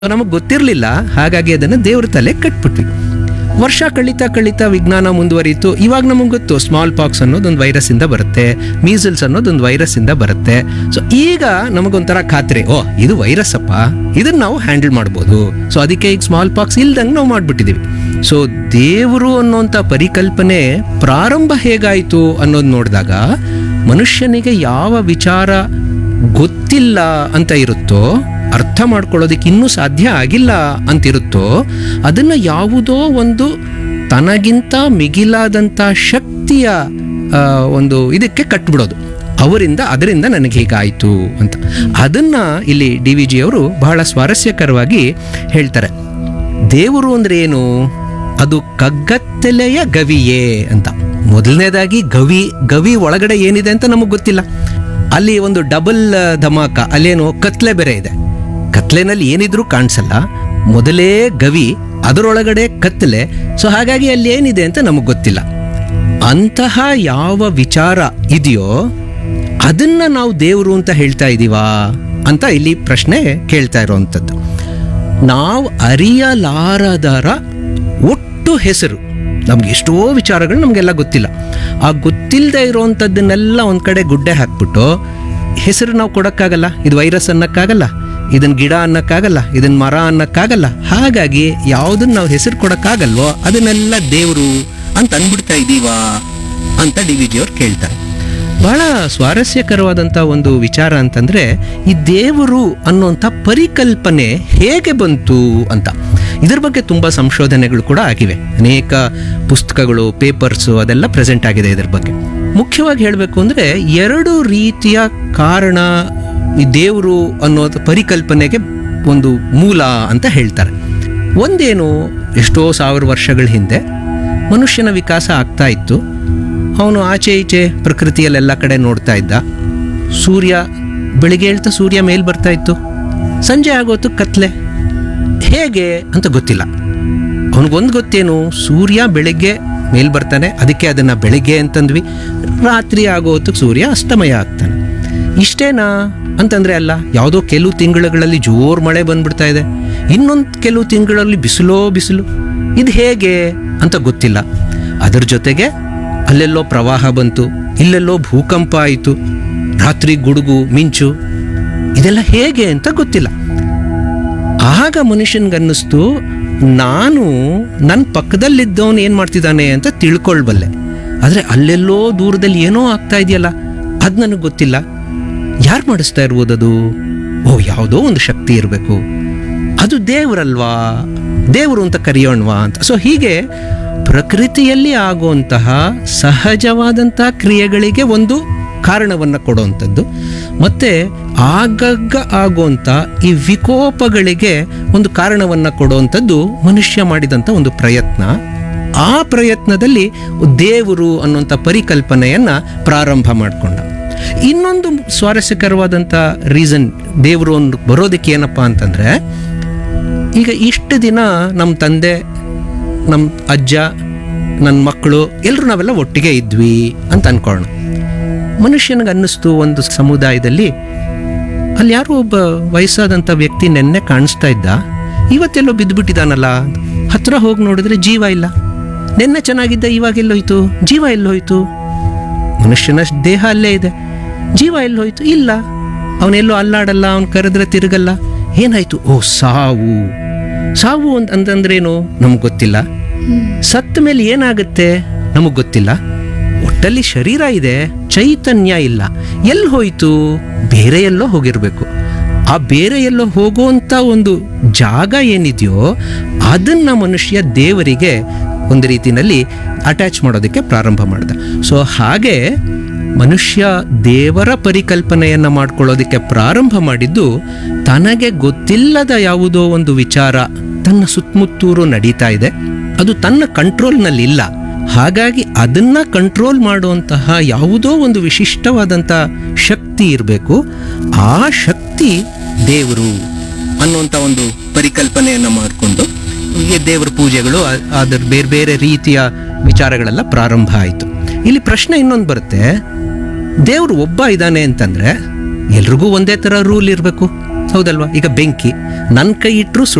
ನಮಗೆ ಗೊತ್ತಿರಲಿಲ್ಲ ಹಾಗಾಗಿ ಅದನ್ನು ದೇವ್ರ ತಲೆ ಕಟ್ಬಿಟ್ವಿ ವರ್ಷ ಕಳೀತಾ ಕಳೀತಾ ವಿಜ್ಞಾನ ಮುಂದುವರಿಯಿತು ಇವಾಗ ನಮಗೆ ಗೊತ್ತು ಸ್ಮಾಲ್ ಪಾಕ್ಸ್ ಅನ್ನೋದೊಂದು ವೈರಸ್ ಇಂದ ಬರುತ್ತೆ ಮೀಸಲ್ಸ್ ಅನ್ನೋದೊಂದು ವೈರಸ್ ಇಂದ ಬರುತ್ತೆ ಸೊ ಈಗ ನಮಗೊಂಥರ ಖಾತ್ರಿ ಓ ಇದು ವೈರಸ್ ಅಪ್ಪ ಇದನ್ನ ನಾವು ಹ್ಯಾಂಡಲ್ ಮಾಡ್ಬೋದು ಸೊ ಅದಕ್ಕೆ ಈಗ ಸ್ಮಾಲ್ ಪಾಕ್ಸ್ ಇಲ್ದಂಗೆ ನಾವು ಮಾಡ್ಬಿಟ್ಟಿದೀವಿ ಸೊ ದೇವರು ಅನ್ನೋಂಥ ಪರಿಕಲ್ಪನೆ ಪ್ರಾರಂಭ ಹೇಗಾಯಿತು ಅನ್ನೋದು ನೋಡಿದಾಗ ಮನುಷ್ಯನಿಗೆ ಯಾವ ವಿಚಾರ ಗೊತ್ತಿಲ್ಲ ಅಂತ ಇರುತ್ತೋ ಅರ್ಥ ಮಾಡ್ಕೊಳ್ಳೋದಕ್ಕೆ ಇನ್ನೂ ಸಾಧ್ಯ ಆಗಿಲ್ಲ ಅಂತಿರುತ್ತೋ ಅದನ್ನು ಯಾವುದೋ ಒಂದು ತನಗಿಂತ ಮಿಗಿಲಾದಂಥ ಶಕ್ತಿಯ ಆ, ಒಂದು ಇದಕ್ಕೆ ಕಟ್ಬಿಡೋದು ಅವರಿಂದ ಅದರಿಂದ ನನಗೆ ಹೀಗಾಯಿತು ಅಂತ ಅದನ್ನ ಇಲ್ಲಿ ಡಿ ವಿ ಜಿ ಅವರು ಬಹಳ ಸ್ವಾರಸ್ಯಕರವಾಗಿ ಹೇಳ್ತಾರೆ ದೇವರು ಅಂದ್ರೆ ಏನು ಅದು ಕಗ್ಗತ್ತಲೆಯ ಗವಿಯೇ ಅಂತ ಮೊದಲನೇದಾಗಿ ಗವಿ ಗವಿ ಒಳಗಡೆ ಏನಿದೆ ಅಂತ ನಮಗೆ ಗೊತ್ತಿಲ್ಲ ಅಲ್ಲಿ ಒಂದು ಡಬಲ್ ಧಮಾಕ ಅಲ್ಲೇನು ಕತ್ಲೆ ಬೇರೆ ಇದೆ ಕತ್ಲೆನಲ್ಲಿ ಏನಿದ್ರೂ ಕಾಣಿಸಲ್ಲ ಮೊದಲೇ ಗವಿ ಅದರೊಳಗಡೆ ಕತ್ತಲೆ ಸೊ ಹಾಗಾಗಿ ಅಲ್ಲಿ ಏನಿದೆ ಅಂತ ನಮಗೆ ಗೊತ್ತಿಲ್ಲ ಅಂತಹ ಯಾವ ವಿಚಾರ ಇದೆಯೋ ಅದನ್ನ ನಾವು ದೇವರು ಅಂತ ಹೇಳ್ತಾ ಇದ್ದೀವಾ ಅಂತ ಇಲ್ಲಿ ಪ್ರಶ್ನೆ ಕೇಳ್ತಾ ಇರುವಂಥದ್ದು ನಾವು ಅರಿಯಲಾರದರ ಒಟ್ಟು ಹೆಸರು ನಮ್ಗೆ ಎಷ್ಟೋ ವಿಚಾರಗಳು ನಮಗೆಲ್ಲ ಗೊತ್ತಿಲ್ಲ ಆ ಗೊತ್ತಿಲ್ಲದೆ ಇರೋವಂಥದ್ದನ್ನೆಲ್ಲ ಒಂದು ಕಡೆ ಗುಡ್ಡೆ ಹಾಕ್ಬಿಟ್ಟು ಹೆಸರು ನಾವು ಕೊಡೋಕ್ಕಾಗಲ್ಲ ಇದು ವೈರಸ್ ಅನ್ನಕ್ಕಾಗಲ್ಲ ಇದನ್ನ ಗಿಡ ಅನ್ನಕ್ಕಾಗಲ್ಲ ಇದನ್ನ ಮರ ಅನ್ನಕ್ಕಾಗಲ್ಲ ಹಾಗಾಗಿ ಯಾವುದನ್ನ ನಾವು ಹೆಸರು ಕೊಡೋಕ್ಕಾಗಲ್ವೋ ಅದನ್ನೆಲ್ಲ ದೇವರು ಅಂತ ಅಂದ್ಬಿಡ್ತಾ ಇದ್ದೀವಾ ಅಂತ ಡಿ ವಿ ಜಿ ಅವ್ರು ಕೇಳ್ತಾರೆ ಬಹಳ ಸ್ವಾರಸ್ಯಕರವಾದಂಥ ಒಂದು ವಿಚಾರ ಅಂತಂದ್ರೆ ಈ ದೇವರು ಅನ್ನುವಂಥ ಪರಿಕಲ್ಪನೆ ಹೇಗೆ ಬಂತು ಅಂತ ಇದ್ರ ಬಗ್ಗೆ ತುಂಬ ಸಂಶೋಧನೆಗಳು ಕೂಡ ಆಗಿವೆ ಅನೇಕ ಪುಸ್ತಕಗಳು ಪೇಪರ್ಸು ಅದೆಲ್ಲ ಪ್ರೆಸೆಂಟ್ ಆಗಿದೆ ಇದ್ರ ಬಗ್ಗೆ ಮುಖ್ಯವಾಗಿ ಹೇಳಬೇಕು ಅಂದರೆ ಎರಡು ರೀತಿಯ ಕಾರಣ ಈ ದೇವರು ಅನ್ನೋದು ಪರಿಕಲ್ಪನೆಗೆ ಒಂದು ಮೂಲ ಅಂತ ಹೇಳ್ತಾರೆ ಒಂದೇನು ಎಷ್ಟೋ ಸಾವಿರ ವರ್ಷಗಳ ಹಿಂದೆ ಮನುಷ್ಯನ ವಿಕಾಸ ಆಗ್ತಾ ಇತ್ತು ಅವನು ಆಚೆ ಈಚೆ ಪ್ರಕೃತಿಯಲ್ಲೆಲ್ಲ ಕಡೆ ನೋಡ್ತಾ ಇದ್ದ ಸೂರ್ಯ ಬೆಳಿಗ್ಗೆ ಹೇಳ್ತಾ ಸೂರ್ಯ ಮೇಲ್ ಬರ್ತಾ ಇತ್ತು ಸಂಜೆ ಆಗೋತು ಕತ್ಲೆ ಹೇಗೆ ಅಂತ ಗೊತ್ತಿಲ್ಲ ಅವನಿಗೊಂದು ಗೊತ್ತೇನು ಸೂರ್ಯ ಬೆಳಿಗ್ಗೆ ಮೇಲ್ ಬರ್ತಾನೆ ಅದಕ್ಕೆ ಅದನ್ನು ಬೆಳಿಗ್ಗೆ ಅಂತಂದ್ವಿ ರಾತ್ರಿ ಆಗೋ ಹೊತ್ತಿಗೆ ಸೂರ್ಯ ಅಸ್ತಮಯ ಆಗ್ತಾನೆ ಇಷ್ಟೇನಾ ಅಂತಂದ್ರೆ ಅಲ್ಲ ಯಾವುದೋ ಕೆಲವು ತಿಂಗಳುಗಳಲ್ಲಿ ಜೋರು ಮಳೆ ಬಂದ್ಬಿಡ್ತಾ ಇದೆ ಇನ್ನೊಂದು ಕೆಲವು ತಿಂಗಳಲ್ಲಿ ಬಿಸಿಲೋ ಬಿಸಿಲು ಇದು ಹೇಗೆ ಅಂತ ಗೊತ್ತಿಲ್ಲ ಅದರ ಜೊತೆಗೆ ಅಲ್ಲೆಲ್ಲೋ ಪ್ರವಾಹ ಬಂತು ಇಲ್ಲೆಲ್ಲೋ ಭೂಕಂಪ ಆಯಿತು ರಾತ್ರಿ ಗುಡುಗು ಮಿಂಚು ಇದೆಲ್ಲ ಹೇಗೆ ಅಂತ ಗೊತ್ತಿಲ್ಲ ಆಗ ಮನುಷ್ಯನ್ಗನ್ನಿಸ್ತು ನಾನು ನನ್ನ ಪಕ್ಕದಲ್ಲಿದ್ದವನು ಏನು ಮಾಡ್ತಿದ್ದಾನೆ ಅಂತ ತಿಳ್ಕೊಳ್ಬಲ್ಲೆ ಆದರೆ ಅಲ್ಲೆಲ್ಲೋ ದೂರದಲ್ಲಿ ಏನೋ ಆಗ್ತಾ ಇದೆಯಲ್ಲ ಅದು ನನಗೆ ಗೊತ್ತಿಲ್ಲ ಯಾರು ಮಾಡಿಸ್ತಾ ಇರ್ಬೋದದು ಓ ಯಾವುದೋ ಒಂದು ಶಕ್ತಿ ಇರಬೇಕು ಅದು ದೇವರಲ್ವಾ ದೇವರು ಅಂತ ಕರೆಯೋಣವಾ ಅಂತ ಸೊ ಹೀಗೆ ಪ್ರಕೃತಿಯಲ್ಲಿ ಆಗುವಂತಹ ಸಹಜವಾದಂತಹ ಕ್ರಿಯೆಗಳಿಗೆ ಒಂದು ಕಾರಣವನ್ನು ಕೊಡುವಂಥದ್ದು ಮತ್ತೆ ಆಗಾಗ ಆಗುವಂಥ ಈ ವಿಕೋಪಗಳಿಗೆ ಒಂದು ಕಾರಣವನ್ನು ಕೊಡುವಂಥದ್ದು ಮನುಷ್ಯ ಮಾಡಿದಂಥ ಒಂದು ಪ್ರಯತ್ನ ಆ ಪ್ರಯತ್ನದಲ್ಲಿ ದೇವರು ಅನ್ನುವಂಥ ಪರಿಕಲ್ಪನೆಯನ್ನ ಪ್ರಾರಂಭ ಮಾಡಿಕೊಂಡ ಇನ್ನೊಂದು ಸ್ವಾರಸ್ಯಕರವಾದಂಥ ರೀಸನ್ ದೇವರು ಒಂದು ಬರೋದಕ್ಕೆ ಏನಪ್ಪ ಅಂತಂದ್ರೆ ಈಗ ಇಷ್ಟು ದಿನ ನಮ್ಮ ತಂದೆ ನಮ್ಮ ಅಜ್ಜ ನನ್ನ ಮಕ್ಕಳು ಎಲ್ಲರೂ ನಾವೆಲ್ಲ ಒಟ್ಟಿಗೆ ಇದ್ವಿ ಅಂತ ಅನ್ಕೊಳ್ಳೋಣ ಮನುಷ್ಯನಿಗೆ ಅನ್ನಿಸ್ತು ಒಂದು ಸಮುದಾಯದಲ್ಲಿ ಅಲ್ಲಿ ಯಾರೋ ಒಬ್ಬ ವಯಸ್ಸಾದಂಥ ವ್ಯಕ್ತಿ ನೆನ್ನೆ ಕಾಣಿಸ್ತಾ ಇದ್ದ ಇವತ್ತೆಲ್ಲೋ ಬಿದ್ದುಬಿಟ್ಟಿದಾನಲ್ಲ ಹತ್ರ ಹೋಗಿ ನೋಡಿದ್ರೆ ಜೀವ ಇಲ್ಲ ನೆನ್ನೆ ಚೆನ್ನಾಗಿದ್ದ ಇವಾಗ ಎಲ್ಲೋಯ್ತು ಜೀವ ಎಲ್ಲೋಯ್ತು ಮನುಷ್ಯನ ದೇಹ ಅಲ್ಲೇ ಇದೆ ಜೀವ ಎಲ್ಲೋಯ್ತು ಇಲ್ಲ ಅವನೆಲ್ಲೋ ಅಲ್ಲಾಡಲ್ಲ ಅವನು ಕರೆದ್ರೆ ತಿರುಗಲ್ಲ ಏನಾಯ್ತು ಓ ಸಾವು ಸಾವು ಅಂತ ಅಂತಂದ್ರೇನು ನಮ್ಗೆ ಗೊತ್ತಿಲ್ಲ ಸತ್ತ ಮೇಲೆ ಏನಾಗುತ್ತೆ ನಮಗೆ ಗೊತ್ತಿಲ್ಲ ಒಟ್ಟಲ್ಲಿ ಶರೀರ ಇದೆ ಚೈತನ್ಯ ಇಲ್ಲ ಎಲ್ಲಿ ಹೋಯ್ತು ಬೇರೆ ಎಲ್ಲೋ ಹೋಗಿರ್ಬೇಕು ಆ ಬೇರೆ ಎಲ್ಲೋ ಹೋಗುವಂಥ ಒಂದು ಜಾಗ ಏನಿದೆಯೋ ಅದನ್ನ ಮನುಷ್ಯ ದೇವರಿಗೆ ಒಂದು ರೀತಿಯಲ್ಲಿ ಅಟ್ಯಾಚ್ ಮಾಡೋದಕ್ಕೆ ಪ್ರಾರಂಭ ಮಾಡ್ದ ಸೊ ಹಾಗೆ ಮನುಷ್ಯ ದೇವರ ಪರಿಕಲ್ಪನೆಯನ್ನ ಮಾಡ್ಕೊಳ್ಳೋದಕ್ಕೆ ಪ್ರಾರಂಭ ಮಾಡಿದ್ದು ತನಗೆ ಗೊತ್ತಿಲ್ಲದ ಯಾವುದೋ ಒಂದು ವಿಚಾರ ತನ್ನ ಸುತ್ತಮುತ್ತೂರು ನಡೀತಾ ಇದೆ ಅದು ತನ್ನ ಕಂಟ್ರೋಲ್ನಲ್ಲಿ ಇಲ್ಲ ಹಾಗಾಗಿ ಅದನ್ನ ಕಂಟ್ರೋಲ್ ಮಾಡುವಂತಹ ಯಾವುದೋ ಒಂದು ವಿಶಿಷ್ಟವಾದಂಥ ಶಕ್ತಿ ಇರಬೇಕು ಆ ಶಕ್ತಿ ದೇವರು ಅನ್ನುವಂಥ ಒಂದು ಪರಿಕಲ್ಪನೆಯನ್ನ ಮಾಡಿಕೊಂಡು ಈ ದೇವರ ಪೂಜೆಗಳು ಅ- ಅದರ ಬೇರೆ ಬೇರೆ ರೀತಿಯ ವಿಚಾರಗಳೆಲ್ಲ ಪ್ರಾರಂಭ ಆಯಿತು ಇಲ್ಲಿ ಪ್ರಶ್ನೆ ಇನ್ನೊಂದು ಬರುತ್ತೆ ದೇವರು ಒಬ್ಬ ಇದ್ದಾನೆ ಅಂತಂದ್ರೆ ಎಲ್ರಿಗೂ ಒಂದೇ ಥರ ರೂಲ್ ಇರಬೇಕು ಹೌದಲ್ವಾ ಈಗ ಬೆಂಕಿ ನನ್ನ ಕೈ ಇಟ್ಟರು